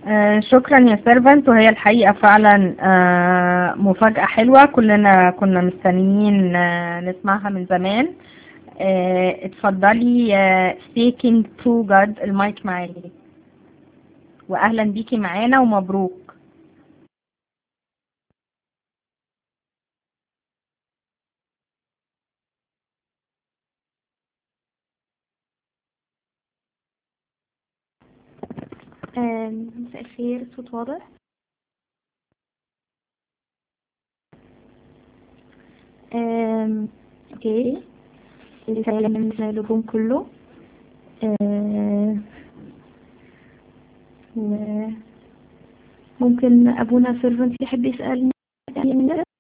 آه، شكرا يا سيرفنت وهي الحقيقة فعلا آه، مفاجأة حلوة كلنا كنا مستنيين آه، نسمعها من زمان آه، اتفضلي آه، Seeking to God المايك معاكي وأهلا بيكي معانا ومبروك آم، مساء الخير الصوت واضح آم، اوكي سلمت الهجوم كله آم، و- ممكن ابونا سيرفنت يحب يسألني يعني من ده؟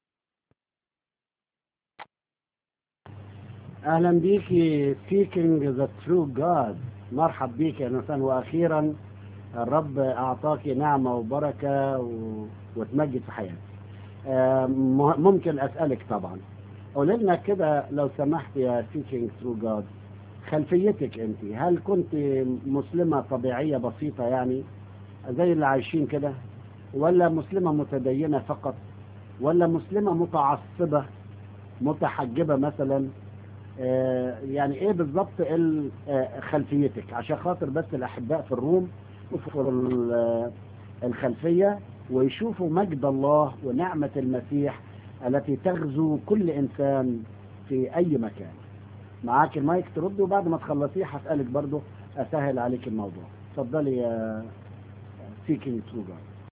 اهلا بيكي seeking the true God مرحب بيك يا نسان واخيرا الرب اعطاك نعمه وبركه و... وتمجد في حياتك آه، م- ممكن اسالك طبعا قولي لنا كده لو سمحت يا seeking true God خلفيتك انت هل كنت مسلمه طبيعيه بسيطه يعني زي اللي عايشين كده ولا مسلمه متدينه فقط ولا مسلمه متعصبه متحجبه مثلا آه، يعني ايه بالظبط ال- آه، خلفيتك عشان خاطر بس الاحباء في الروم يشوفوا ال- آه، الخلفيه ويشوفوا مجد الله ونعمه المسيح التي تغزو كل انسان في اي مكان معاك المايك ترد وبعد ما تخلصيه هسالك برضو اسهل عليك الموضوع اتفضلي يا سيكينج ترو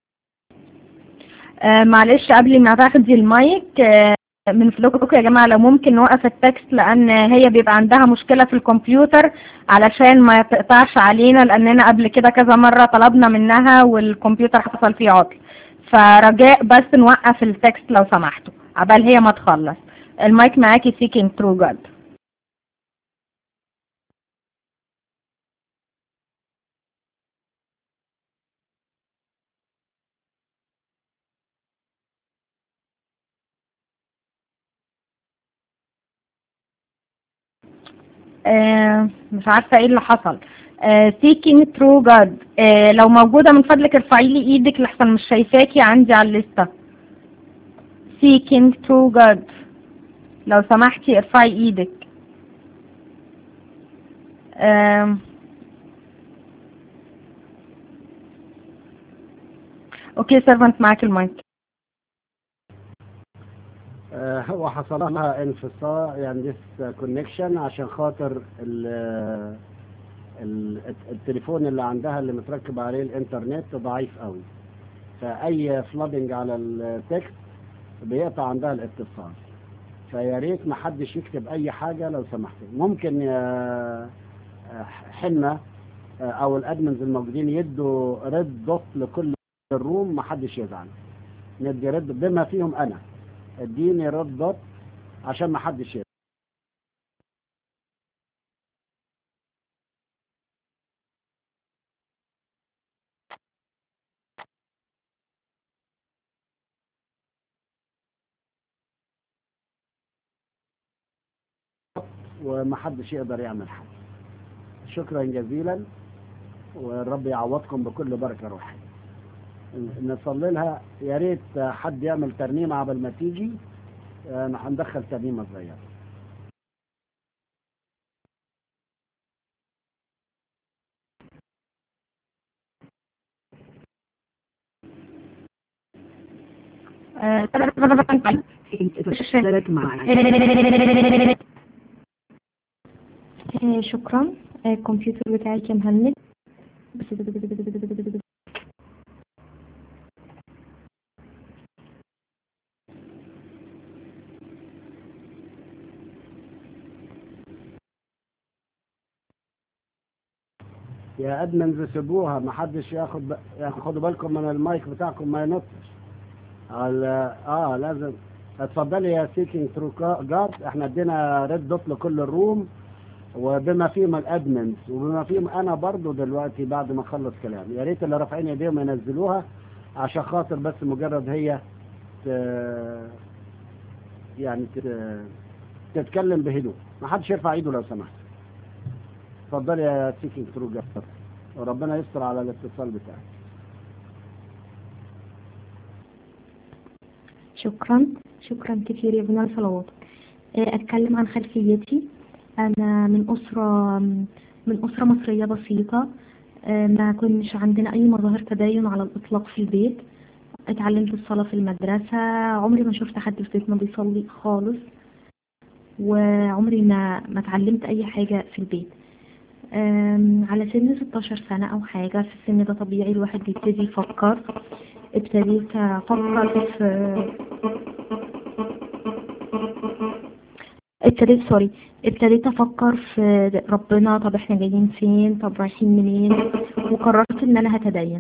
آه، معلش قبل ما تاخدي المايك آه، من فضلكم يا جماعة لو ممكن نوقف التكست لأن هي بيبقى عندها مشكلة في الكمبيوتر علشان ما تقطعش علينا لأننا قبل كده كذا مرة طلبنا منها والكمبيوتر حصل فيه عطل فرجاء بس نوقف التكست لو سمحتوا عبال هي ما تخلص المايك معاكي seeking true God آه، مش عارفة ايه اللي حصل آه، seeking true God آه، لو موجودة من فضلك ارفعي لي ايدك لحسن مش شايفاكي عندي على الليستة seeking true God لو سمحتي ارفعي ايدك آم، اوكي سيرفنت معاك المايك آه، هو حصل لها انفصال يعني ديس كونكشن عشان خاطر ال ال- التليفون اللي عندها اللي متركب عليه الانترنت ضعيف قوي فاي فلودنج على التكست بيقطع عندها الاتصال فيا ريت ما حدش يكتب اي حاجه لو سمحتوا ممكن يا آه، حنه آه، او الادمنز الموجودين يدوا ريد دوت لكل الروم ما حدش يزعل ندي ريد بما فيهم انا اديني ريد دوت عشان ما حدش يزعل ومحدش يقدر يعمل حاجة شكرا جزيلا والرب يعوضكم بكل بركة روحية نصلي لها يا ريت حد يعمل ترنيمة قبل ما تيجي آه، هندخل ترنيمة صغيرة آه، آه، شكرا آه، الكمبيوتر بتاعي كان مهنج بس يا ادمنز سيبوها ما حدش ياخد ب... ياخدوا بالكم من المايك بتاعكم ما ينطش ال... اه لازم اتفضلي يا سيكينج ثرو جاد احنا ادينا ريد دوت لكل الروم وبما فيهم الادمنز وبما فيهم انا برضو دلوقتي بعد ما اخلص كلامي يا ريت اللي رافعين ايديهم ينزلوها عشان خاطر بس مجرد هي ت... يعني ت... تتكلم بهدوء ما حدش يرفع ايده لو سمحت اتفضلي يا سيكينج ثرو جاد وربنا يستر على الاتصال بتاعك شكرا شكرا كثير يا ابن صلوات آه، أتكلم عن خلفيتي أنا من أسرة من أسرة مصرية بسيطة آه، ما كنش عندنا أي مظاهر تدين على الإطلاق في البيت اتعلمت الصلاة في المدرسة عمري ما شفت حد في بيتنا بيصلي خالص وعمري ما ما اتعلمت أي حاجة في البيت آم، على سن 16 سنة أو حاجة في السن ده طبيعي الواحد بيبتدي يفكر ابتديت أفكر في ابتديت سوري ابتديت افكر في ربنا طب احنا جايين فين طب رايحين منين وقررت ان انا هتدين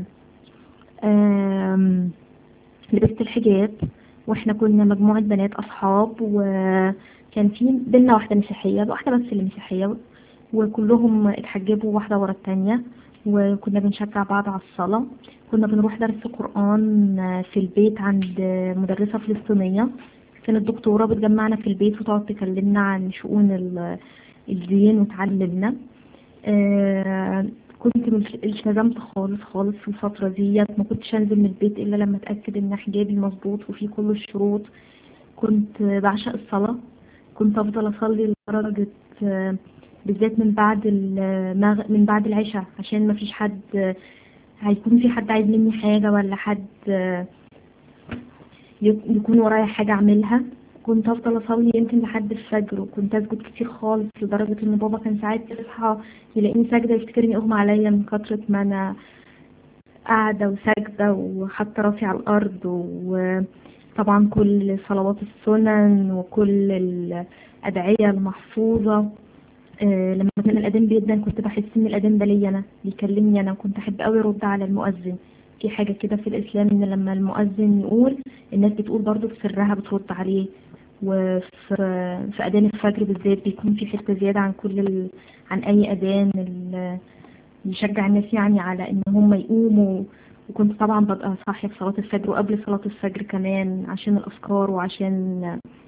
آم، لبست الحجاب واحنا كنا مجموعة بنات اصحاب وكان في بينا واحدة مسيحية واحدة بس اللي مسيحية وكلهم اتحجبوا واحدة ورا التانية وكنا بنشجع بعض على الصلاة كنا بنروح درس قرآن في البيت عند مدرسة فلسطينية كانت دكتورة بتجمعنا في البيت وتقعد تكلمنا عن شؤون ال- الدين وتعلمنا آه، كنت مش التزمت خالص خالص في الفترة ديت ما كنتش انزل من البيت الا لما اتأكد ان حجابي مظبوط وفيه كل الشروط كنت بعشق الصلاة كنت افضل اصلي لدرجة آه، بالذات من بعد المغ... من بعد العشاء عشان ما فيش حد آه، هيكون في حد عايز مني حاجة ولا حد آه، يك- يكون ورايا حاجة أعملها كنت أفضل أصلي يمكن لحد الفجر وكنت أسجد كتير خالص لدرجة إن بابا كان ساعات يصحى يلاقيني ساجدة يفتكرني أغمى عليا من كترة ما أنا قاعدة وساجدة وحاطة راسي على الأرض وطبعا كل صلوات السنن وكل الأدعية المحفوظة آه، لما كان الأذان بيدن كنت بحس إن الأذان ده ليا أنا بيكلمني أنا وكنت أحب أوي أرد على المؤذن في حاجة كده في الإسلام إن لما المؤذن يقول الناس بتقول برضو بسرها بترد عليه وفي في أذان الفجر بالذات بيكون في حتة زيادة عن كل ال... عن أي أذان ال... يشجع الناس يعني على إن هم يقوموا وكنت طبعا ببقى صاحية في صلاة الفجر وقبل صلاة الفجر كمان عشان الأذكار وعشان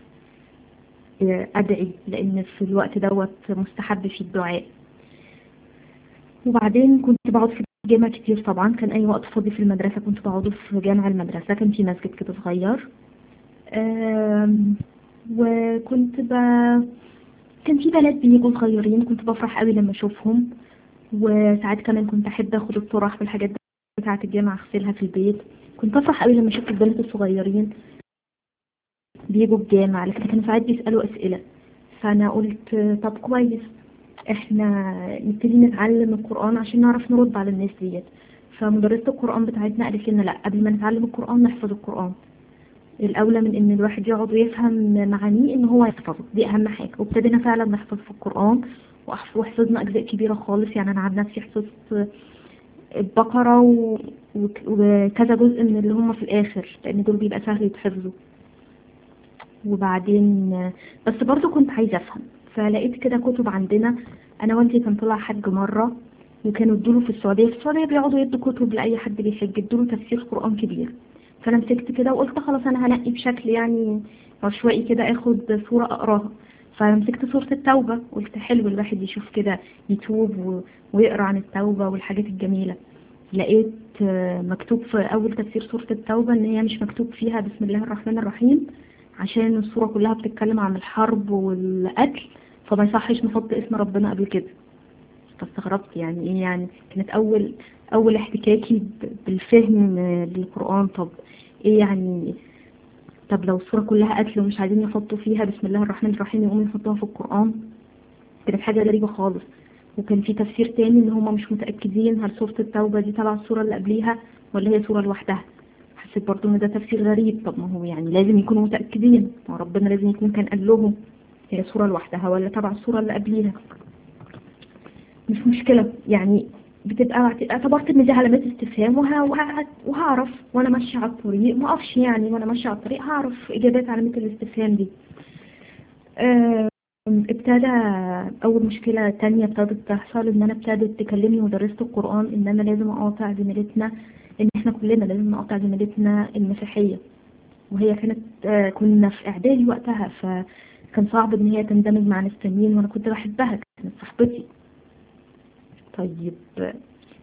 أدعي لأن في الوقت دوت مستحب في الدعاء وبعدين كنت بقعد في الجامع كتير طبعا كان أي وقت فاضي في المدرسة كنت بقعده في جامع المدرسة كان في مسجد كده صغير آم، وكنت ب... كان في بنات بيجوا صغيرين كنت بفرح قوي لما اشوفهم وساعات كمان كنت احب اخد الطرح والحاجات بتاعة الجامعة اغسلها في البيت كنت افرح قوي لما اشوف البنات الصغيرين بيجوا الجامع لكن كانوا ساعات بيسألوا اسئلة فانا قلت طب كويس احنا نبتدي نتعلم القرآن عشان نعرف نرد على الناس ديت فمدرسة القرآن بتاعتنا قالت لنا لا قبل ما نتعلم القرآن نحفظ القرآن الأولى من إن الواحد يقعد ويفهم معانيه إن هو يحفظه دي أهم حاجة وابتدينا فعلا نحفظ في القرآن وأحف- وحفظنا أجزاء كبيرة خالص يعني أنا عن نفسي حفظت البقرة و... وك- وكذا جزء من اللي هم في الآخر لأن دول بيبقى سهل يتحفظوا وبعدين بس برضو كنت عايزة أفهم فلقيت كده كتب عندنا أنا والدي كان طلع حج مرة وكانوا ادوله في السعودية في السعودية بيقعدوا يدوا كتب لأي حد بيحج ادوله تفسير قرآن كبير فانا مسكت كده وقلت خلاص انا هنقي بشكل يعني عشوائي كده اخد صورة اقراها فمسكت سورة التوبة قلت حلو الواحد يشوف كده يتوب و- ويقرا عن التوبة والحاجات الجميلة لقيت آه، مكتوب في اول تفسير سورة التوبة ان هي مش مكتوب فيها بسم الله الرحمن الرحيم عشان السورة كلها بتتكلم عن الحرب والقتل فما يصحش نحط اسم ربنا قبل كده فاستغربت يعني ايه يعني كانت اول اول احتكاكي ب- بالفهم للقرآن طب ايه يعني طب لو الصورة كلها قتل ومش عايزين يحطوا فيها بسم الله الرحمن الرحيم يقوموا يحطوها في القرآن كانت حاجة غريبة خالص وكان في تفسير تاني ان هم مش متأكدين هل سورة التوبة دي تبع السورة اللي قبليها ولا هي سورة لوحدها حسيت برضو ان ده تفسير غريب طب ما هو يعني لازم يكونوا متأكدين ما ربنا لازم يكون كان قال لهم هي سورة لوحدها ولا تبع السورة اللي قبليها مش مشكلة يعني بتبقى اعتبرت ان دي علامات استفهام وه- وه- وهعرف وانا ماشية على الطريق ما اقفش يعني وانا ماشية على الطريق هعرف اجابات علامات الاستفهام دي آم، ابتدى اول مشكلة تانية ابتدت تحصل ان انا ابتدت تكلمني مدرسة القرآن ان انا لازم اقاطع زميلتنا ان احنا كلنا لازم نقاطع زميلتنا المسيحية وهي كانت آه، كنا في اعدادي وقتها فكان صعب ان هي تندمج مع ناس تانيين وانا كنت بحبها كانت صاحبتي طيب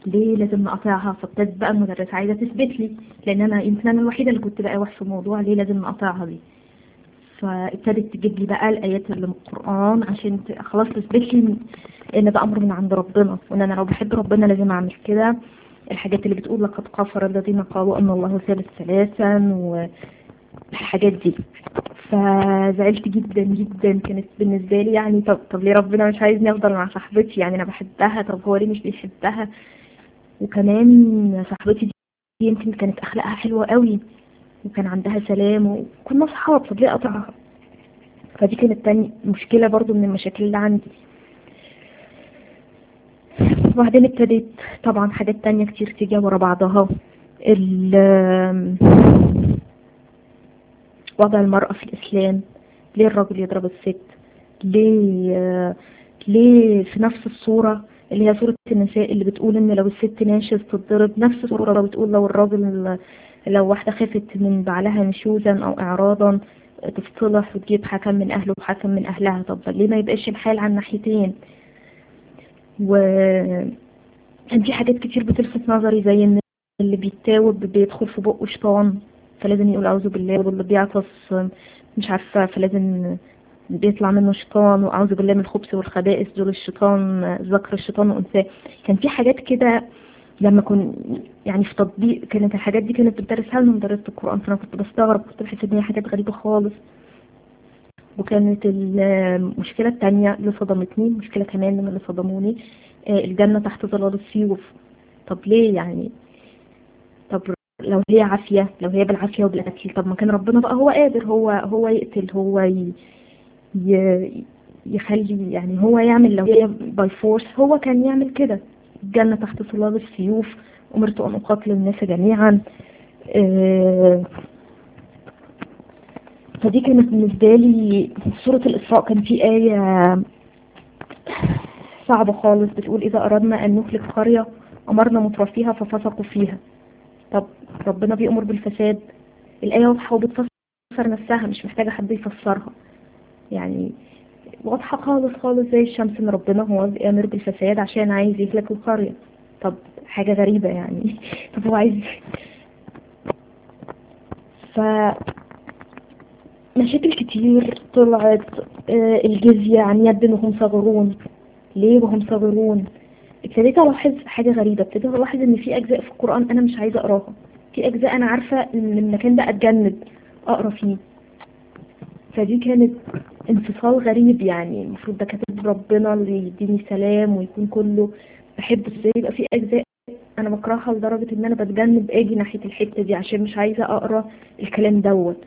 ليه لازم اقاطعها فابتدت بقى المدرسة عايزة تثبت لي لان انا يمكن انا الوحيدة اللي كنت بقى في الموضوع ليه لازم اقاطعها دي فابتدت تجيب لي بقى الايات اللي من القرآن عشان ت- خلاص تثبت لي ان ده امر من عند ربنا وان انا لو بحب ربنا لازم اعمل كده الحاجات اللي بتقول لقد كفر الذين قالوا ان الله ثالث ثلاثا والحاجات دي فزعلت جدا جدا كانت بالنسبة لي يعني طب طب ليه ربنا مش عايزني افضل مع صاحبتي يعني انا بحبها طب هو ليه مش بيحبها وكمان صاحبتي دي يمكن كانت اخلاقها حلوة قوي وكان عندها سلام وكنا اصحاب طب ليه اقطعها فدي كانت تاني مشكلة برضو من المشاكل اللي عندي وبعدين ابتديت طبعا حاجات تانية كتير تيجي ورا بعضها ال- وضع المرأة في الإسلام ليه الراجل يضرب الست ليه ليه في نفس الصورة اللي هي صورة النساء اللي بتقول ان لو الست ناشز تتضرب نفس الصورة لو بتقول لو الراجل لو واحدة خافت من بعلها نشوزا او اعراضا تفصلح وتجيب حكم من اهله وحكم من اهلها طب ليه ما يبقاش الحال على الناحيتين و كان في حاجات كتير بتلفت نظري زي ان اللي بيتاوب بيدخل في بقه شيطان فلازم يقول اعوذ بالله واللي بيعطس مش عارفة فلازم بيطلع منه شيطان واعوذ بالله من الخبث والخبائث دول الشيطان ذكر الشيطان وانثاه كان في حاجات كده لما كن يعني في تطبيق كانت الحاجات دي كانت بتدرسها لنا مدرسة القرآن فانا كنت بستغرب كنت بحس ان هي حاجات غريبة خالص وكانت المشكلة التانية اللي صدمتني مشكلة كمان من اللي صدموني آه، الجنة تحت ظلال السيوف طب ليه يعني طب لو هي عافية لو هي بالعافية وبالقتل طب ما كان ربنا بقى هو قادر هو هو يقتل هو ي... ي... يخلي يعني هو يعمل لو هي باي فورس هو كان يعمل كده الجنة تحت ظلال السيوف أمرت أن أقاتل الناس جميعا آه، فدي كانت بالنسبة لي سورة الإسراء كان في آية صعبة خالص بتقول إذا أردنا أن نهلك قرية أمرنا مترفيها ففسقوا فيها طب ربنا بيأمر بالفساد الآية واضحة وبتفسر نفسها مش محتاجة حد يفسرها يعني واضحة خالص خالص زي الشمس ان ربنا هو بيأمر بالفساد عشان عايز يهلك القرية طب حاجة غريبة يعني طب هو عايز ف مشاكل كتير طلعت آه، الجزية عن يد وهم صغرون ليه وهم صغرون ابتديت الاحظ حاجة غريبة ابتديت الاحظ ان في اجزاء في القرآن انا مش عايزة اقراها في اجزاء انا عارفة ان المكان ده اتجنب اقرا فيه فدي كانت انفصال غريب يعني المفروض ده كاتب ربنا اللي يديني سلام ويكون كله بحب ازاي يبقى في اجزاء انا بكرهها لدرجة ان انا بتجنب اجي ناحية الحتة دي عشان مش عايزة اقرا الكلام دوت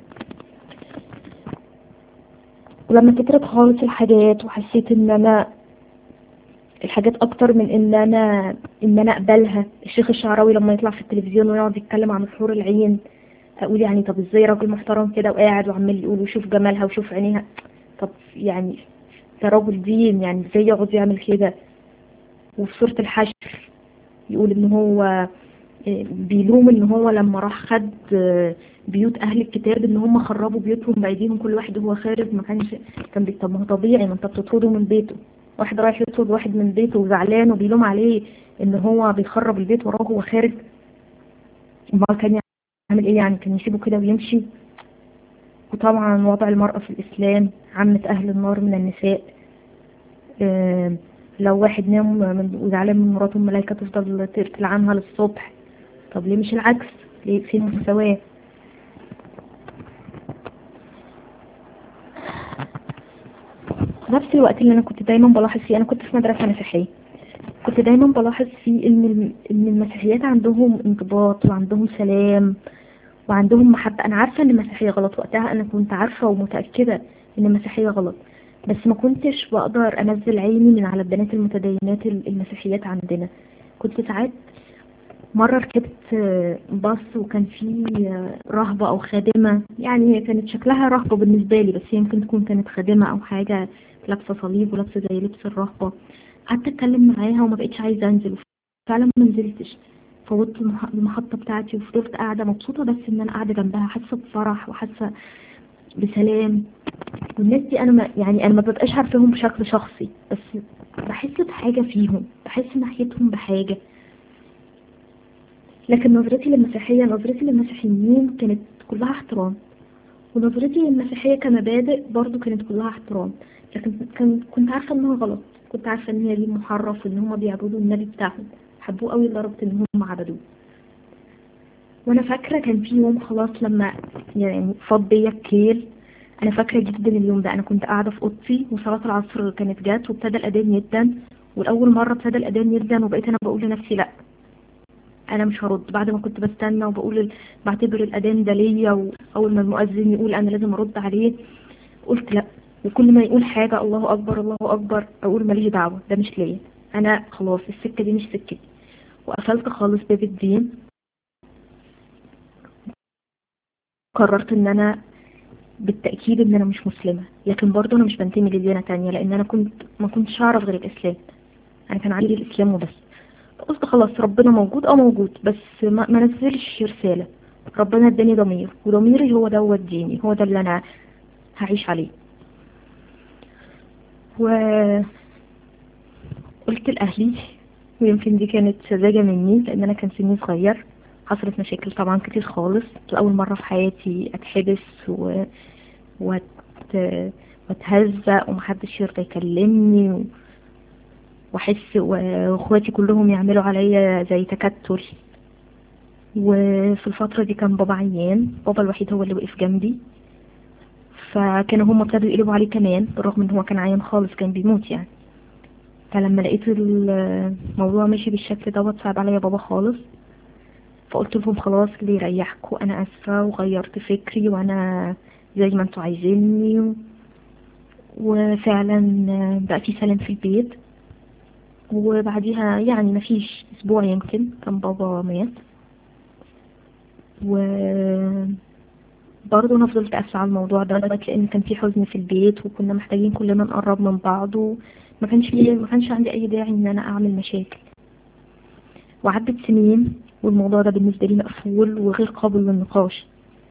ولما كترت خالص الحاجات وحسيت ان انا الحاجات اكتر من ان انا ان انا اقبلها الشيخ الشعراوي لما يطلع في التلفزيون ويقعد يتكلم عن حور العين اقول يعني طب ازاي راجل محترم كده وقاعد وعمال يقول وشوف جمالها وشوف عينيها طب يعني ده راجل دين يعني ازاي يقعد يعمل كده وفي سورة الحشر يقول ان هو آه، بيلوم ان هو لما راح خد آه، بيوت اهل الكتاب ان هم خربوا بيوتهم بايديهم كل واحد وهو خارج ما كانش كان بي- طب ما هو طبيعي ما انت بتطرده من بيته واحد رايح يطرد واحد من بيته وزعلان وبيلوم عليه ان هو بيخرب البيت وراه وهو خارج امال كان يعمل ايه يعني كان يسيبه كده ويمشي وطبعا وضع المرأة في الإسلام عامة أهل النار من النساء آه، لو واحد نام من- وزعلان من مراته الملايكة تفضل تلعنها للصبح طب ليه مش العكس ليه فين المساواة في نفس الوقت اللي انا كنت دايما بلاحظ فيه انا كنت في مدرسة مسيحية كنت دايما بلاحظ فيه ان الم- ان المسيحيات عندهم انضباط وعندهم سلام وعندهم محبة انا عارفة ان المسيحية غلط وقتها انا كنت عارفة ومتأكدة ان المسيحية غلط بس ما كنتش بقدر انزل عيني من على البنات المتدينات ال- المسيحيات عندنا كنت ساعات مرة ركبت آه، باص وكان فيه آه، رهبة أو خادمة يعني هي كانت شكلها رهبة بالنسبة لي بس هي يمكن تكون كانت خادمة أو حاجة لابسة صليب ولابسة زي لبس الرهبة قعدت أتكلم معاها وما بقتش عايزة أنزل فعلا ما نزلتش فوتت المح- المحطة بتاعتي وفضلت قاعدة مبسوطة بس إن أنا قاعدة جنبها حاسة بفرح وحاسة بسلام والناس دي أنا ما يعني أنا ما ببقاش عارفاهم بشكل شخصي بس بحس بحاجة فيهم بحس ناحيتهم بحاجة لكن نظرتي للمسيحية نظرتي للمسيحيين كانت كلها احترام ونظرتي للمسيحية كمبادئ برضو كانت كلها احترام لكن كان كنت عارفة انها غلط كنت عارفة ان هي دي محرف وان هما بيعبدوا النبي بتاعهم حبوه قوي لدرجة ان هم عبدوه وانا فاكرة كان في يوم خلاص لما يعني فاض بيا الكيل انا فاكرة جدا اليوم ده انا كنت قاعدة في اوضتي وصلاة العصر كانت جات وابتدى الاذان يدن والاول مرة ابتدى الاذان يدن وبقيت انا بقول لنفسي لا انا مش هرد بعد ما كنت بستنى وبقول ال- بعتبر الاذان ده ليا واول ما المؤذن يقول انا لازم ارد عليه قلت لا وكل ما يقول حاجة الله اكبر الله اكبر اقول ماليش دعوة ده مش ليا انا خلاص السكة دي مش سكتي وقفلت خالص باب الدين قررت ان انا بالتأكيد ان انا مش مسلمة لكن برضه انا مش بنتمي لديانة تانية لان انا كنت ما كنتش اعرف غير الاسلام انا كان عندي الاسلام وبس قلت خلاص ربنا موجود اه موجود بس ما, ما نزلش رسالة ربنا اداني ضمير وضميري هو دوت ديني هو ده اللي انا هعيش عليه و قلت لأهلي ويمكن دي كانت سذاجة مني لأن أنا كان سني صغير حصلت مشاكل طبعا كتير خالص لأول مرة في حياتي أتحبس و... وات... واتهزق ومحدش يرضى يكلمني و... واحس واخواتي كلهم يعملوا عليا زي تكتل وفي الفترة دي كان بابا عيان بابا الوحيد هو اللي وقف جنبي فكانوا هم ابتدوا يقلبوا عليه كمان بالرغم ان هو كان عيان خالص كان بيموت يعني فلما لقيت الموضوع ماشي بالشكل دوت صعب عليا بابا خالص فقلت لهم خلاص اللي يريحكم انا اسفة وغيرت فكري وانا زي ما انتوا عايزيني وفعلا بقى في سلام في البيت وبعديها يعني مفيش اسبوع يمكن كان بابا مات و برضه انا فضلت قاسية على الموضوع ده لان كان في حزن في البيت وكنا محتاجين كلنا نقرب من بعض وما كانش في ما كانش عندي اي داعي ان انا اعمل مشاكل وعدت سنين والموضوع ده بالنسبة لي مقفول وغير قابل للنقاش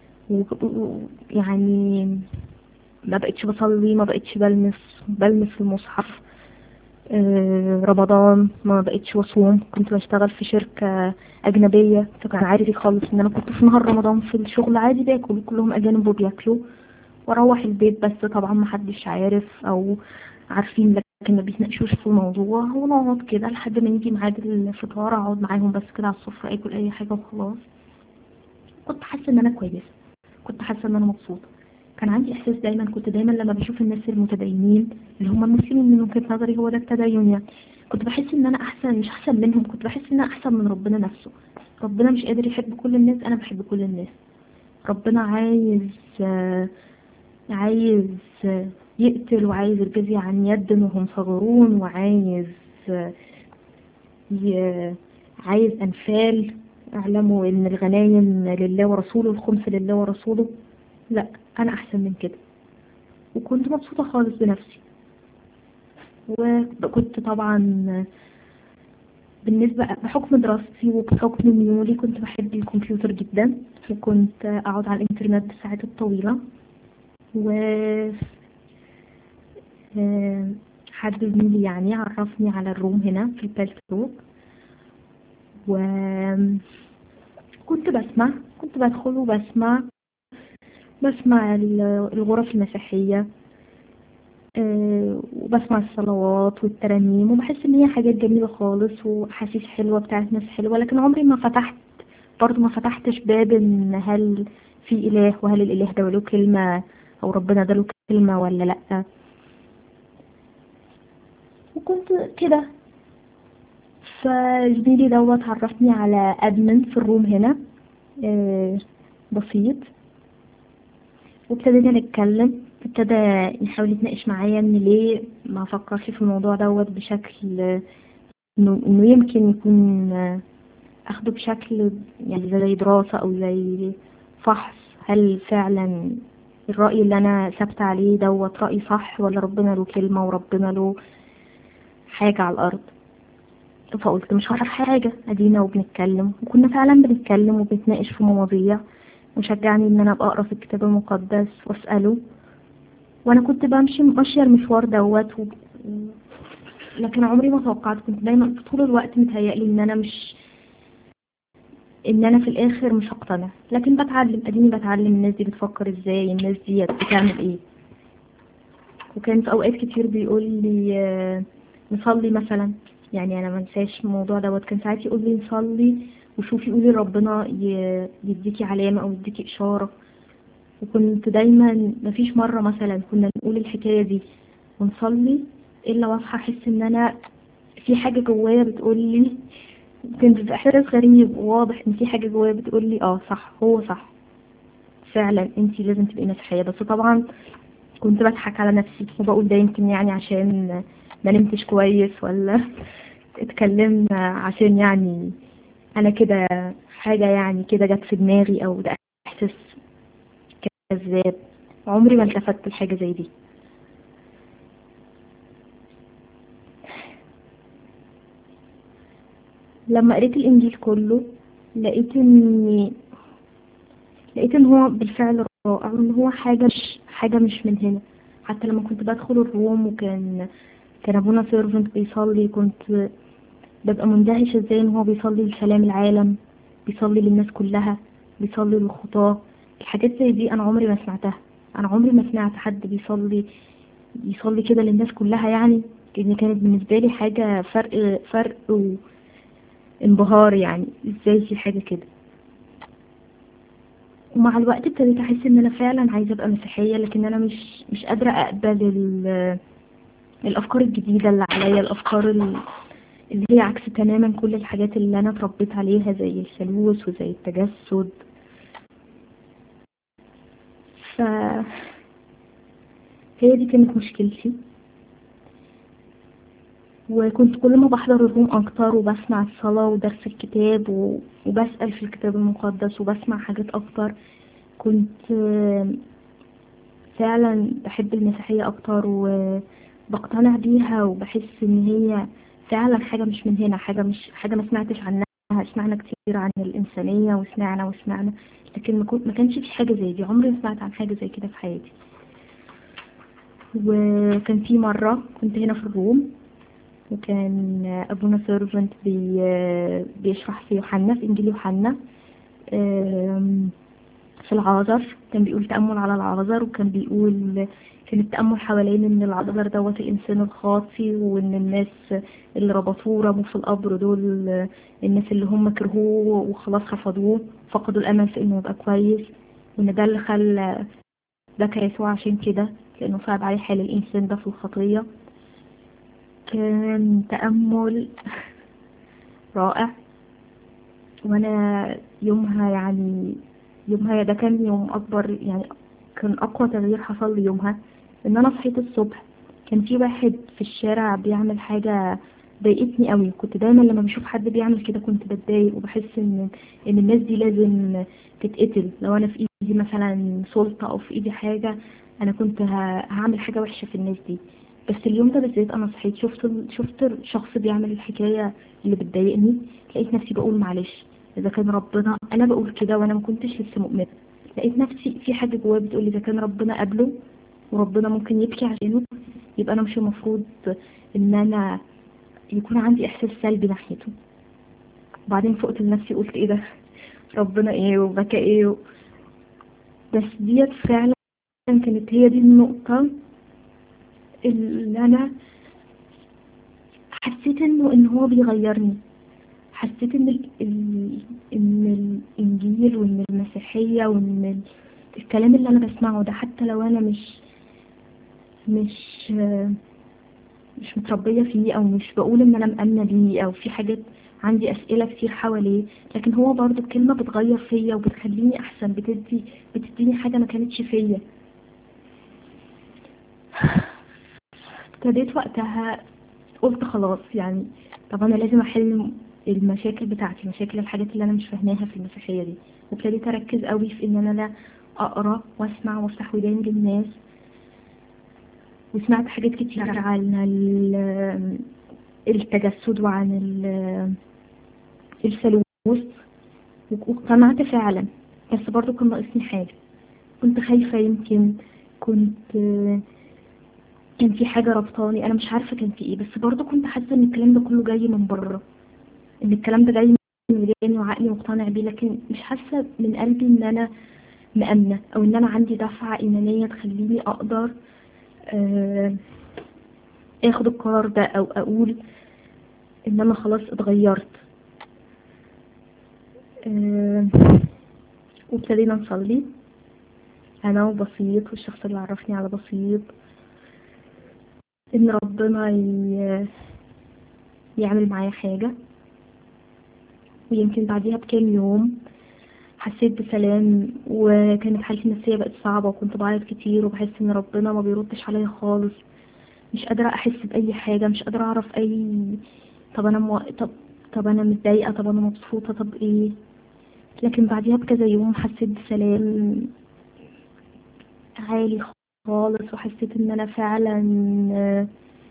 ويعني ما بقتش بصلي ما بقتش بلمس بلمس المصحف آه، رمضان ما بقتش بصوم كنت بشتغل في شركة أجنبية فكان عادي خالص إن أنا كنت في نهار رمضان في الشغل عادي باكل كلهم أجانب وبياكلوا وأروح البيت بس طبعا محدش عارف أو عارفين لكن ما بيتناقشوش في الموضوع ونقعد كده لحد ما يجي ميعاد الفطار أقعد معاهم بس كده على السفرة آكل أي حاجة وخلاص كنت حاسة إن أنا كويسة كنت حاسة إن أنا مبسوطة كان عندي احساس دايما كنت دايما لما بشوف الناس المتدينين اللي هم المسلمين من وجهة نظري هو ده التدين يعني كنت بحس ان انا احسن مش احسن منهم كنت بحس ان انا احسن من ربنا نفسه ربنا مش قادر يحب كل الناس انا بحب كل الناس ربنا عايز آه، عايز آه، يقتل وعايز الجزية عن يد وهم صغرون وعايز آه، ي- عايز انفال اعلموا ان الغنايم لله ورسوله الخمس لله ورسوله لا انا احسن من كده وكنت مبسوطة خالص بنفسي وكنت طبعا بالنسبة بحكم دراستي وبحكم ميولي كنت بحب الكمبيوتر جدا وكنت اقعد على الانترنت بالساعات الطويلة و آه، حد زميلي يعني عرفني على الروم هنا في البالتروب و كنت بسمع كنت بدخل وبسمع بسمع ال- الغرف المسيحية آه، وبسمع الصلوات والترانيم وبحس ان هي حاجات جميلة خالص واحاسيس حلوة بتاعت ناس حلوة لكن عمري ما فتحت برضو ما فتحتش باب ان هل في اله وهل الاله ده له كلمة او ربنا ده له كلمة ولا لأ وكنت كده فزميلي دوت عرفني على ادمن في الروم هنا آه، بسيط وابتدينا نتكلم ابتدى يحاول يتناقش معايا ان ليه ما افكرش في الموضوع دوت بشكل انه انه يمكن يكون اخده بشكل يعني زي دراسة او زي فحص هل فعلا الرأي اللي انا ثابتة عليه دوت رأي صح ولا ربنا له كلمة وربنا له حاجة على الارض فقلت مش هعرف حاجة ادينا وبنتكلم وكنا فعلا بنتكلم وبنتناقش في مواضيع وشجعني ان انا ابقى اقرا في الكتاب المقدس واساله وانا كنت بمشي ماشيه المشوار دوت و... لكن عمري ما توقعت كنت دايما طول الوقت متهيألي ان انا مش ان انا في الاخر مش هقتنع لكن بتعلم اديني بتعلم الناس دي بتفكر ازاي الناس دي بتعمل ايه وكان في اوقات كتير بيقول لي آه، نصلي مثلا يعني انا ما انساش الموضوع دوت كان ساعات يقول لي نصلي وشوفي قولي ربنا ي- يديكي علامة او يديكي اشارة وكنت دايما مفيش مرة مثلا كنا نقول الحكاية دي ونصلي الا واصحى احس ان انا في حاجة جوايا بتقول لي كان بيبقى احساس غريب وواضح ان في حاجة جوايا بتقول لي اه صح هو صح فعلا انتي لازم تبقي مسيحية بس طبعا كنت بضحك على نفسي وبقول ده يمكن يعني عشان ما نمتش كويس ولا اتكلمنا عشان يعني انا كده حاجة يعني كده جت في دماغي او ده احساس كذاب عمري ما التفت لحاجة زي دي لما قريت الانجيل كله لقيت ان لقيت ان هو بالفعل رائع وان هو حاجة مش حاجة مش من هنا حتى لما كنت بدخل الروم وكان كان ابونا سيرفنت بيصلي كنت ببقى مندهشة ازاي ان هو بيصلي لسلام العالم بيصلي للناس كلها بيصلي للخطاة الحاجات زي دي انا عمري ما سمعتها انا عمري ما سمعت حد بيصلي يصلي كده للناس كلها يعني لان كانت بالنسبة لي حاجة فرق فرق وانبهار يعني ازاي في حاجة كده ومع الوقت ابتديت احس ان انا فعلا عايزة ابقى مسيحية لكن انا مش مش قادرة اقبل ال- الافكار الجديدة اللي عليا الافكار ال- اللي هي عكس تماما كل الحاجات اللي انا اتربيت عليها زي الثالوث وزي التجسد ف هي دي كانت مشكلتي وكنت كل ما بحضر الروم اكتر وبسمع الصلاة ودرس الكتاب و- وبسأل في الكتاب المقدس وبسمع حاجات اكتر كنت آه، فعلا بحب المسيحية اكتر وبقتنع بيها وبحس ان هي فعلا حاجة مش من هنا حاجة مش حاجة ما سمعتش عنها سمعنا كتير عن الإنسانية وسمعنا وسمعنا لكن ما, كنت ما كانش في حاجة زي دي عمري ما سمعت عن حاجة زي كده في حياتي وكان في مرة كنت هنا في الروم وكان أبونا سيرفنت بي بيشرح في يوحنا في إنجيل يوحنا آم، في العازر كان بيقول تأمل على العازر وكان بيقول كان التأمل حوالين إن العازر دوت الإنسان الخاطي وإن الناس اللي ربطوه رموا في القبر دول الناس اللي هم كرهوه وخلاص رفضوه فقدوا الأمل في إنه يبقى كويس وإن ده اللي خلى بكى يسوع عشان كده لأنه صعب عليه حال الإنسان ده في الخطية كان تأمل رائع وأنا يومها يعني يومها ده كان يوم أكبر يعني كان أقوى تغيير حصل لي يومها إن أنا صحيت الصبح كان في واحد في الشارع بيعمل حاجة ضايقتني قوي كنت دايما لما بشوف حد بيعمل كده كنت بتضايق وبحس ان ان الناس دي لازم تتقتل لو انا في ايدي مثلا سلطة او في ايدي حاجة انا كنت ه- هعمل حاجة وحشة في الناس دي بس اليوم ده بالذات انا صحيت شفت ال- شفت الشخص بيعمل الحكاية اللي بتضايقني لقيت نفسي بقول معلش اذا كان ربنا انا بقول كده وانا ما كنتش لسه مؤمنة لقيت نفسي في حاجة جوايا بتقول لي اذا كان ربنا قبله وربنا ممكن يبكي عشانه يبقى انا مش المفروض ان انا يكون عندي احساس سلبي ناحيته وبعدين فقت لنفسي قلت ايه ده ربنا ايه وبكى ايه و... بس ديت فعلا كانت هي دي النقطة اللي انا حسيت انه ان هو بيغيرني حسيت ان ال... ال... ان الانجيل وان المسيحية وان ال... الكلام اللي انا بسمعه ده حتى لو انا مش مش مش متربية فيه او مش بقول ان انا مأمنة بيه او في حاجات عندي اسئلة كتير حواليه لكن هو برضو كلمة بتغير فيا وبتخليني احسن بتدي بتديني حاجة ما كانتش فيا ابتديت وقتها قلت خلاص يعني طب انا لازم احل المشاكل بتاعتي مشاكل الحاجات اللي انا مش فاهماها في المسيحية دي وابتديت اركز قوي في ان انا لا اقرا واسمع وافتح وداني للناس وسمعت حاجات كتير عن ال- التجسد وعن ال- الثالوث واقتنعت فعلا بس برضو كان ناقصني حاجة كنت خايفة يمكن كنت كان في حاجة ربطاني انا مش عارفة كان في ايه بس برضو كنت حاسة ان الكلام ده كله جاي من بره ان الكلام ده جاي وداني وعقلي مقتنع بيه لكن مش حاسة من قلبي ان انا مأمنة او ان انا عندي دفعة ايمانية تخليني اقدر آه، اخد القرار ده او اقول ان انا خلاص اتغيرت آه، وابتدينا نصلي انا وبسيط والشخص اللي عرفني على بسيط ان ربنا ي- يعمل معايا حاجة ويمكن بعديها بكام يوم حسيت بسلام وكانت حالتي النفسية بقت صعبة وكنت بعيط كتير وبحس ان ربنا ما بيردش عليا خالص مش قادرة احس بأي حاجة مش قادرة اعرف اي طب انا مو... طب طب انا متضايقة طب انا مبسوطة طب ايه لكن بعديها بكذا يوم حسيت بسلام عالي خالص وحسيت ان انا فعلا آه،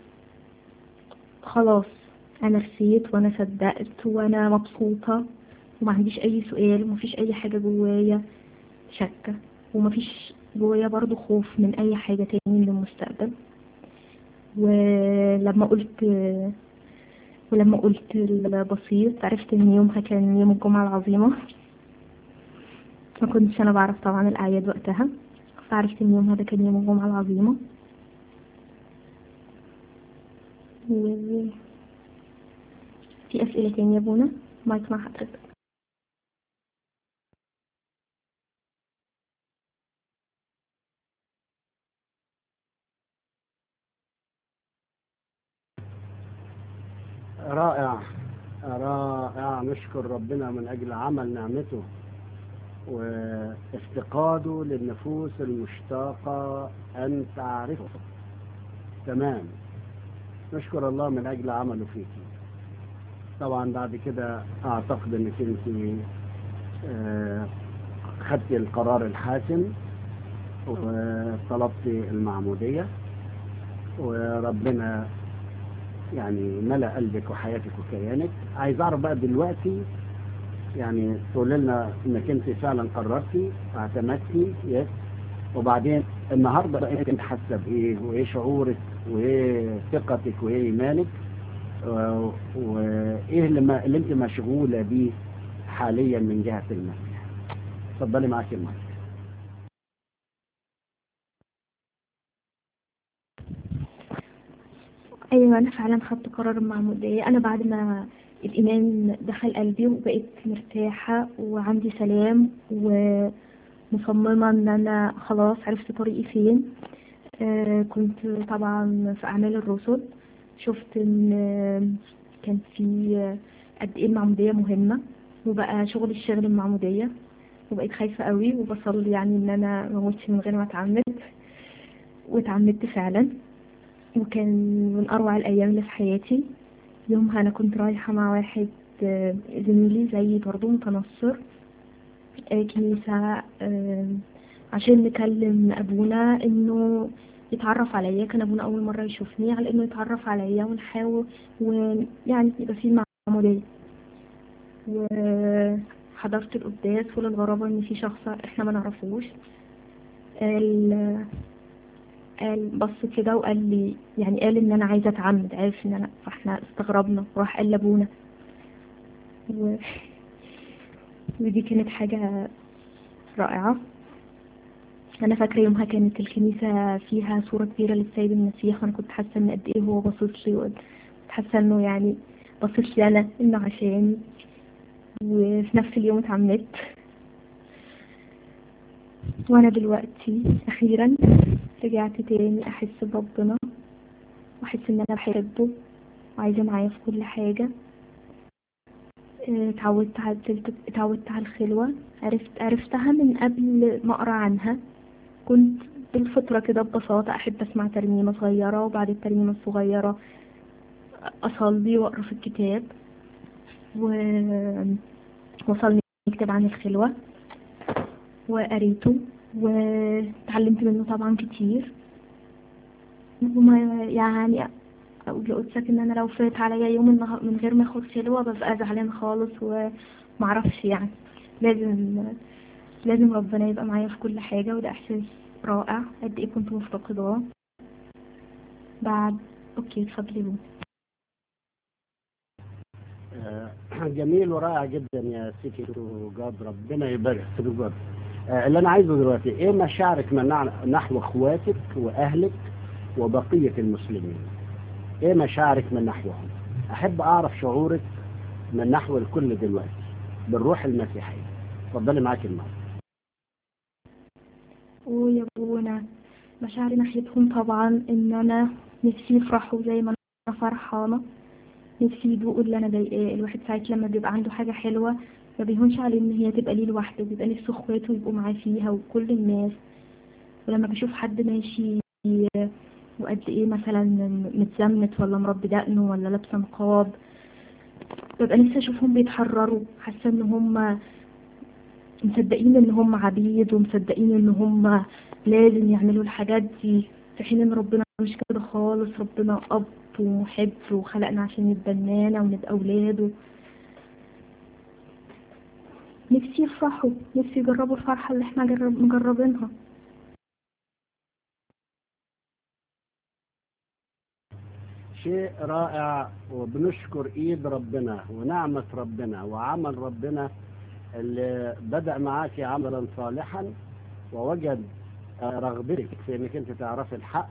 خلاص انا رسيت وانا صدقت وانا مبسوطة وما عنديش اي سؤال ومفيش اي حاجة جوايا شكة ومفيش جوايا برضو خوف من اي حاجة تاني من المستقبل ولما قلت ولما قلت البسيط عرفت ان يومها كان يوم الجمعة العظيمة ما كنتش انا بعرف طبعا الاعياد وقتها فعرفت ان يومها ده كان يوم الجمعة العظيمة و... في اسئلة تانية يا بونا مايك مع حضرتك رائع رائع نشكر ربنا من أجل عمل نعمته وافتقاده للنفوس المشتاقة أن تعرفه تمام نشكر الله من أجل عمله فيك طبعا بعد كده أعتقد أنك أنت آه، خدتي القرار الحاسم وطلبتي المعمودية وربنا يعني ملأ قلبك وحياتك وكيانك عايز اعرف بقى دلوقتي يعني تقول لنا انك انت فعلا قررتي اعتمدتي يس وبعدين النهارده بقى انت حاسه بايه وايه شعورك وايه ثقتك وايه ايمانك و- وايه اللي, ما اللي انت مشغوله بيه حاليا من جهه المسيح اتفضلي معاك المايك ايوه انا فعلا خدت قرار المعمودية انا بعد ما الايمان دخل قلبي وبقيت مرتاحة وعندي سلام ومصممة ان انا خلاص عرفت طريقي فين آه كنت طبعا في اعمال الرسل شفت ان آه، كان في آه، قد ايه المعمودية مهمة وبقى شغل الشغل المعمودية وبقيت خايفة قوي وبصلي يعني ان انا ما اموتش من غير ما اتعمد واتعمدت فعلا وكان من أروع الأيام اللي في حياتي يومها أنا كنت رايحة مع واحد آه، زميلي زيي برضه متنصر آه، كنيسة آه، عشان نكلم أبونا إنه يتعرف عليا كان أبونا أول مرة يشوفني على إنه يتعرف عليا ونحاول ويعني يبقى في معمودية وحضرت القداس وللغرابة إن في شخص إحنا ما نعرفوش قال قال بص كده وقال لي يعني قال ان انا عايزه اتعمد عارف ان انا فاحنا استغربنا وراح قال لابونا و... ودي كانت حاجه رائعه انا فاكره يومها كانت الكنيسه فيها صوره كبيره للسيد المسيح وانا كنت حاسه ان قد ايه هو باصص لي وكنت حاسه انه يعني باصص لي انا انه عشاني وفي نفس اليوم اتعمدت وانا دلوقتي اخيرا رجعت تاني احس بربنا واحس ان انا بحبه وعايزه معايا في كل حاجه اه، اتعودت على اتعودت على الخلوه عرفت عرفتها من قبل ما اقرا عنها كنت بالفطره كده ببساطه احب اسمع ترنيمه صغيره وبعد الترنيمه الصغيره اصلي واقرا في الكتاب و وصلني كتاب عن الخلوه وقريته وتعلمت منه طبعا كتير وما يعني اقول لقدسك ان انا لو فات عليا يوم النهار من غير ما اخد خلوة ببقى زعلان خالص ومعرفش يعني لازم لازم ربنا يبقى معايا في كل حاجة وده احساس رائع قد ايه كنت مفتقداه بعد اوكي اتفضلي بو آه، جميل ورائع جدا يا سيكي تو جاد ربنا يبارك سيكي جاد آه، اللي انا عايزه دلوقتي ايه مشاعرك من نع- نحو اخواتك واهلك وبقية المسلمين ايه مشاعرك من نحوهم احب اعرف شعورك من نحو الكل دلوقتي بالروح المسيحية اتفضلي معاك المايك ويا ابونا مشاعري ناحيتهم طبعا ان انا نفسي يفرحوا زي ما انا فرحانه نفسي يدوقوا اللي انا ضايقاه الواحد ساعات لما بيبقى عنده حاجه حلوه ما بيهونش عليه ان هي تبقى ليه لوحده بيبقى نفسه اخواته يبقوا معاه فيها وكل الناس ولما بشوف حد ماشي وقد ايه مثلا متزمت ولا مربي دقنه ولا لابسه نقاب ببقى نفسي اشوفهم بيتحرروا حاسه ان هم مصدقين ان هم عبيد ومصدقين ان هم لازم يعملوا الحاجات دي في حين ان ربنا مش كده خالص ربنا اب ومحب وخلقنا عشان يتبنانا ونبقى اولاده نفسي يفرحوا نفسي يجربوا الفرحة اللي احنا جرب مجربينها شيء رائع وبنشكر ايد ربنا ونعمة ربنا وعمل ربنا اللي بدأ معاك عملا صالحا ووجد آه، رغبتك في انك انت تعرفي الحق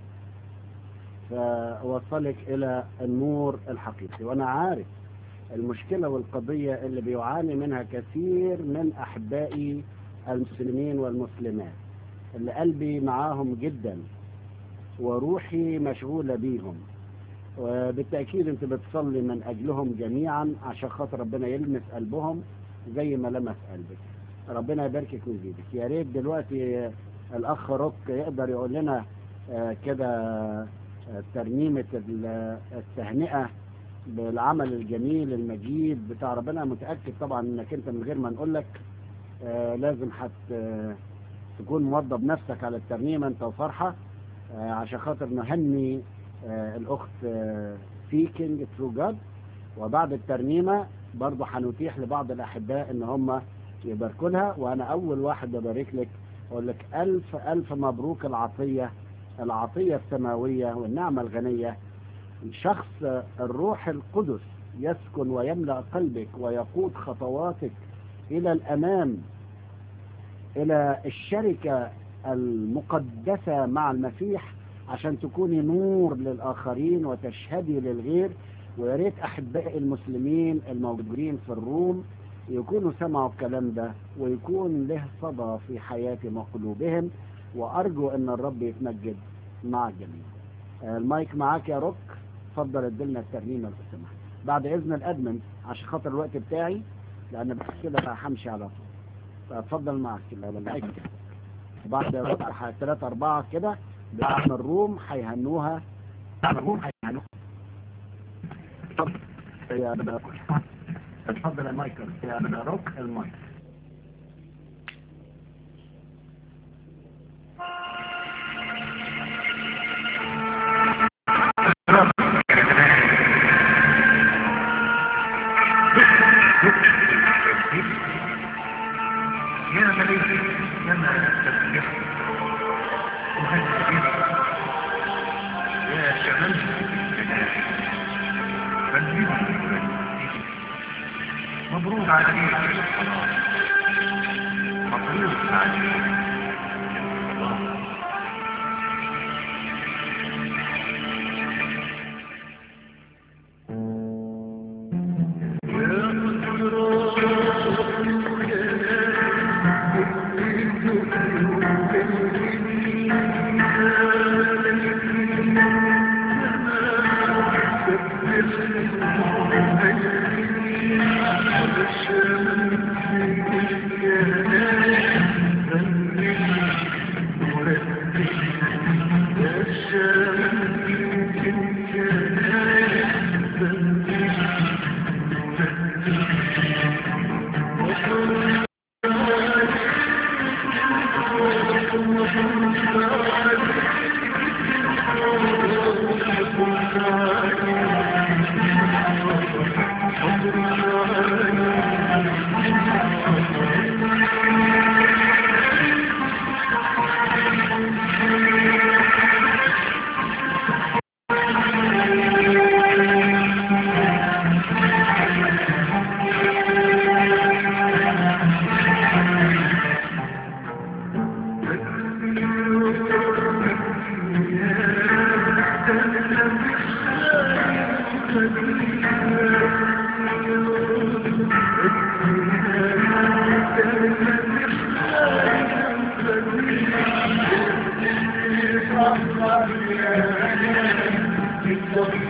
فوصلك الى النور الحقيقي وانا عارف المشكلة والقضية اللي بيعاني منها كثير من احبائي المسلمين والمسلمات اللي قلبي معاهم جدا وروحي مشغولة بيهم وبالتأكيد انت بتصلي من اجلهم جميعا عشان خاطر ربنا يلمس قلبهم زي ما لمس قلبك ربنا يباركك ويزيدك يا ريت دلوقتي الاخ روك يقدر يقول لنا آه، كده آه، ترنيمة ال- التهنئة بالعمل الجميل المجيد بتاع ربنا متأكد طبعا انك انت من غير ما نقول لك آه، لازم حت آه، تكون موضب نفسك على الترنيمة انت وفرحة آه، عشان خاطر نهني آه، الاخت آه، سيكينج ثرو جاد وبعد الترنيمة برضه هنتيح لبعض الاحباء ان هم يباركوا لها وانا اول واحد ببارك لك اقول لك الف الف مبروك العطية العطية السماوية والنعمة الغنية شخص الروح القدس يسكن ويملأ قلبك ويقود خطواتك الى الامام الى الشركة المقدسة مع المسيح عشان تكوني نور للآخرين وتشهدي للغير ويا ريت أحبائي المسلمين الموجودين في الروم يكونوا سمعوا الكلام ده ويكون له صدى في حياتهم وقلوبهم وأرجو أن الرب يتمجد مع الجميع آه، المايك معاك يا روك اتفضل ادلنا الترنيمة لو سمحت بعد إذن الأدمن عشان خاطر الوقت بتاعي لأن بس كده همشي على طول فاتفضل معك المايك بعد ربع ثلاثة أربعة كده بعد الروم هيهنوها بعد الروم هيهنوها اتفضل يا اتفضل يا مايكل يا روك المايك يا مليك لما تسبح وهل يا شمال مبروك عليك مبروك عليك Thank you.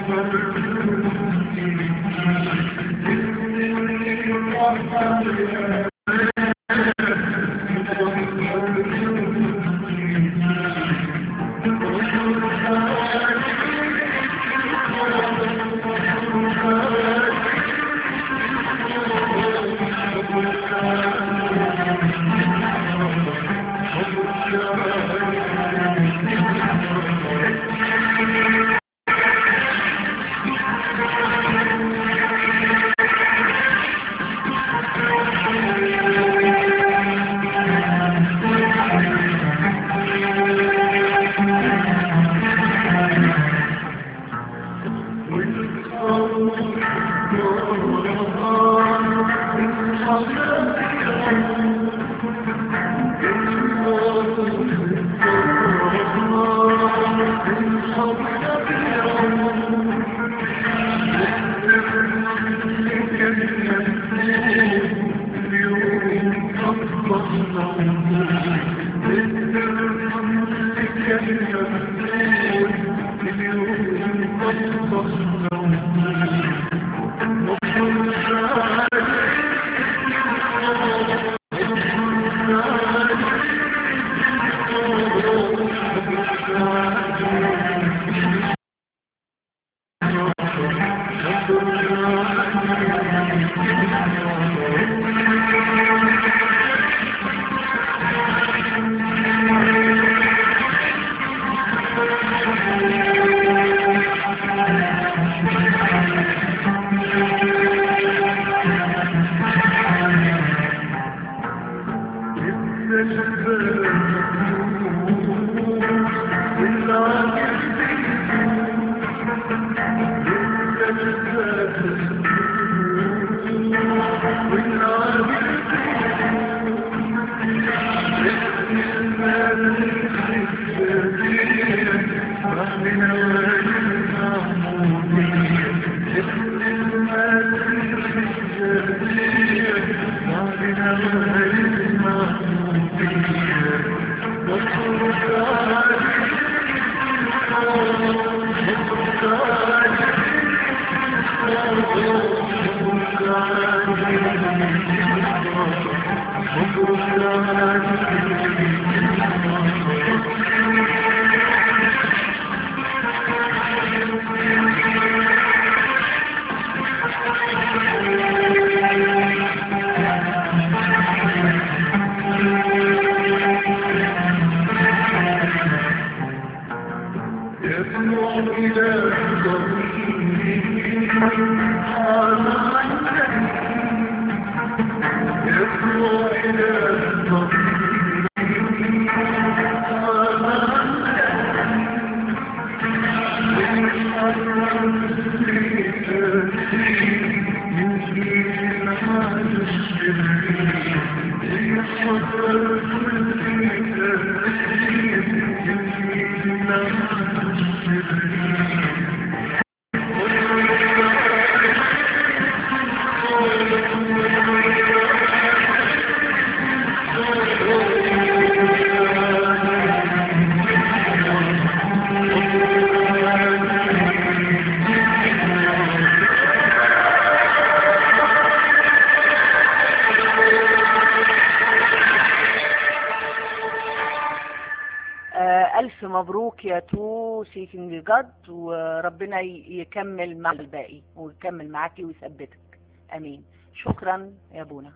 آه، ألف مبروك يا تو سيكينج جاد وربنا ي- يكمل مع الباقي ويكمل معاكي ويثبتك أمين شكرا يا بونا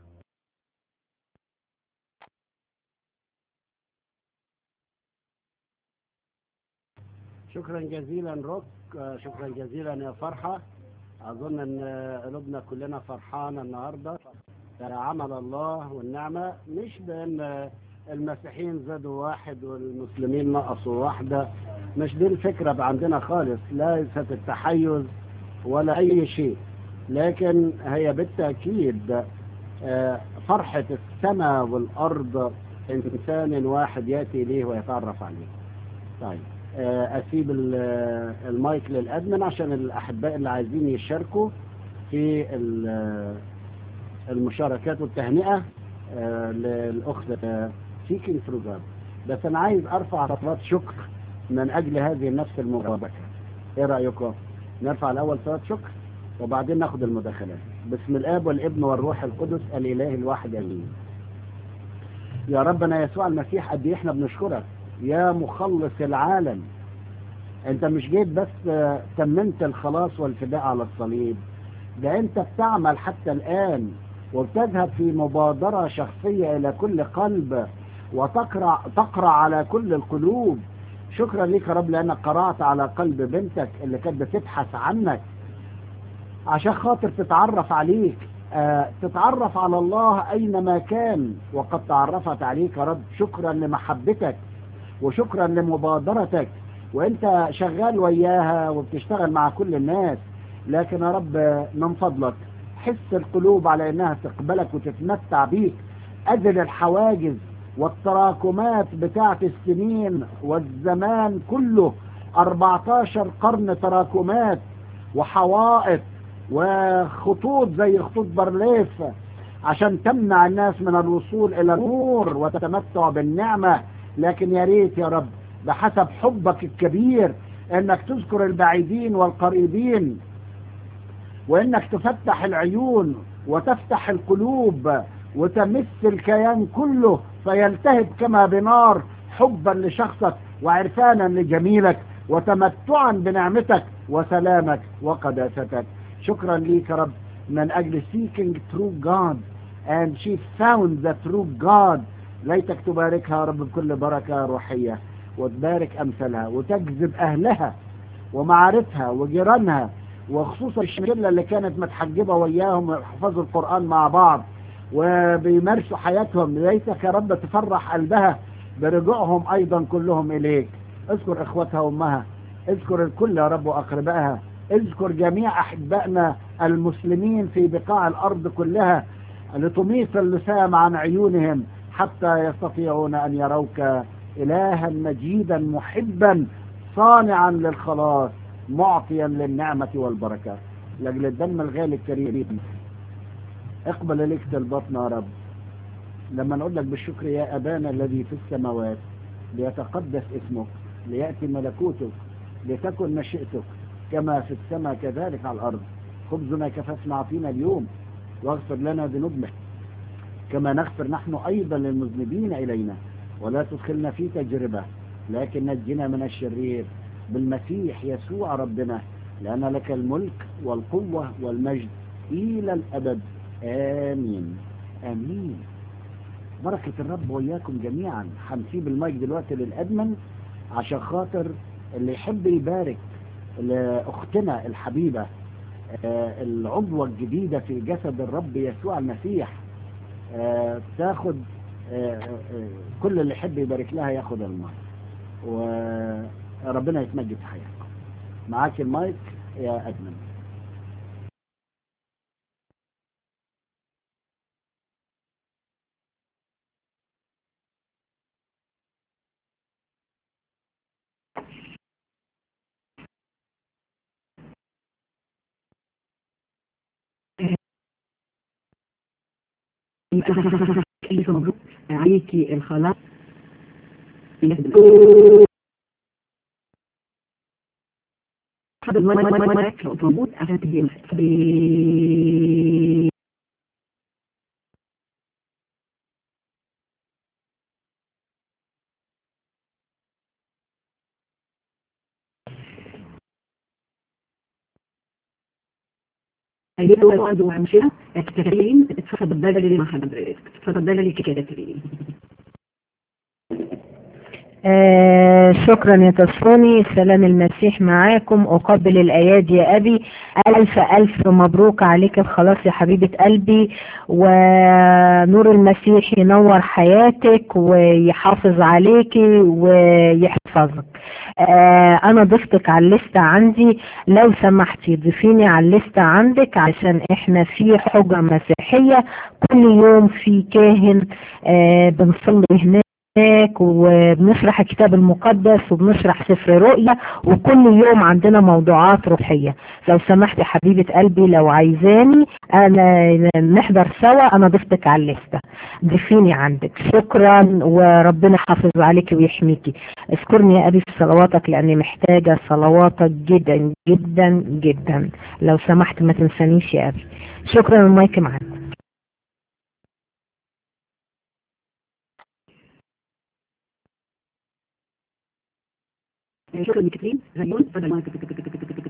شكرا جزيلا روك آه، شكرا جزيلا يا فرحة أظن أن آه، قلوبنا كلنا فرحانة النهاردة ترى عمل الله والنعمة مش بأن آه، المسيحيين زادوا واحد والمسلمين نقصوا واحدة مش دي الفكرة بقى عندنا خالص ليست التحيز ولا أي شيء لكن هي بالتأكيد آه، فرحة السماء والأرض إنسان واحد يأتي إليه ويتعرف عليه طيب آه، أسيب ال- آه، المايك للأدمن عشان الأحباء اللي عايزين يشاركوا في ال- آه، المشاركات والتهنئة آه، للأخت سيكين ثرو جاد بس أنا عايز أرفع صلوات شكر من أجل هذه النفس المباركة إيه رأيكم؟ نرفع الأول صلاة شكر وبعدين ناخد المداخلات بسم الآب والابن والروح القدس الإله الواحد آمين يا ربنا يسوع المسيح قد ايه احنا بنشكرك يا مخلص العالم انت مش جيت بس آه، تممت الخلاص والفداء على الصليب ده انت بتعمل حتى الآن وبتذهب في مبادرة شخصية إلى كل قلب وتقرأ تقرأ على كل القلوب شكرا لك يا رب لأنك قرأت على قلب بنتك اللي كانت بتبحث عنك عشان خاطر تتعرف عليك آه تتعرف على الله أينما كان وقد تعرفت عليك يا رب شكرا لمحبتك وشكرا لمبادرتك وانت شغال وياها وبتشتغل مع كل الناس لكن يا رب من فضلك حس القلوب على انها تقبلك وتتمتع بيك اذل الحواجز والتراكمات بتاعت السنين والزمان كله 14 قرن تراكمات وحوائط وخطوط زي خطوط برليف عشان تمنع الناس من الوصول الى النور والتمتع بالنعمة لكن يا ريت يا رب بحسب حبك الكبير انك تذكر البعيدين والقريبين وانك تفتح العيون وتفتح القلوب وتمس الكيان كله فيلتهب كما بنار حبا لشخصك وعرفانا لجميلك وتمتعا بنعمتك وسلامك وقداستك شكرا ليك يا رب من اجل seeking true God and she found the true God ليتك تباركها يا رب بكل بركة روحية وتبارك امثالها وتجذب اهلها ومعارفها وجيرانها وخصوصا الشله اللي كانت متحجبه وياهم ويحفظوا القران مع بعض وبيمارسوا حياتهم ليتك يا رب تفرح قلبها برجوعهم ايضا كلهم اليك اذكر اخوتها وامها اذكر الكل يا رب واقربائها اذكر جميع احبائنا المسلمين في بقاع الارض كلها لتميط اللسام عن عيونهم حتى يستطيعون ان يروك الها مجيدا محبا صانعا للخلاص معطيا للنعمة والبركة لأجل الدم الغالي الكريم اقبل إليك طلباتنا يا رب لما نقول لك بالشكر يا أبانا الذي في السماوات ليتقدس اسمك ليأتي ملكوتك لتكن مشيئتك كما في السماء كذلك على الأرض خبزنا كفافنا أعطينا اليوم واغفر لنا ذنوبنا كما نغفر نحن أيضا للمذنبين إلينا ولا تدخلنا في تجربة لكن نجنا من الشرير بالمسيح يسوع ربنا لأن لك الملك والقوة والمجد إلى الأبد آمين آمين بركة الرب وإياكم جميعا هنسيب المايك دلوقتي للأدمن عشان خاطر اللي يحب يبارك لأختنا الحبيبة آه، العضوة الجديدة في جسد الرب يسوع المسيح آه، تاخد آه، آه، كل اللي يحب يبارك لها ياخد المايك وربنا يتمجد في حياتكم معاك المايك يا أدمن ألف مبروك عليكي الخلاص هذا المايك موجود عشان تجي أيها الأولاد وعمشرة كاترين تفضل لي مع حضرتك تفضل لي كاترين آه شكرا يا تصفوني سلام المسيح معاكم أقبل الأيادي يا أبي ألف ألف مبروك عليك الخلاص يا حبيبة قلبي ونور المسيح ينور حياتك ويحافظ عليكي ويحفظك آه أنا ضفتك على الليستة عندي لو سمحتي ضيفيني على الليستة عندك عشان احنا في حجة مسيحية كل يوم في كاهن آه بنصلي هناك هناك وبنشرح الكتاب المقدس وبنشرح سفر رؤيا وكل يوم عندنا موضوعات روحية لو سمحت يا حبيبة قلبي لو عايزاني انا نحضر سوا انا ضفتك على الليستة ضيفيني عندك شكرا وربنا يحافظ عليك ويحميكي اذكرني يا ابي في صلواتك لاني محتاجة صلواتك جدا جدا جدا لو سمحت ما تنسانيش يا ابي شكرا المايك معاك شكرا لكترين غيون تفضل معك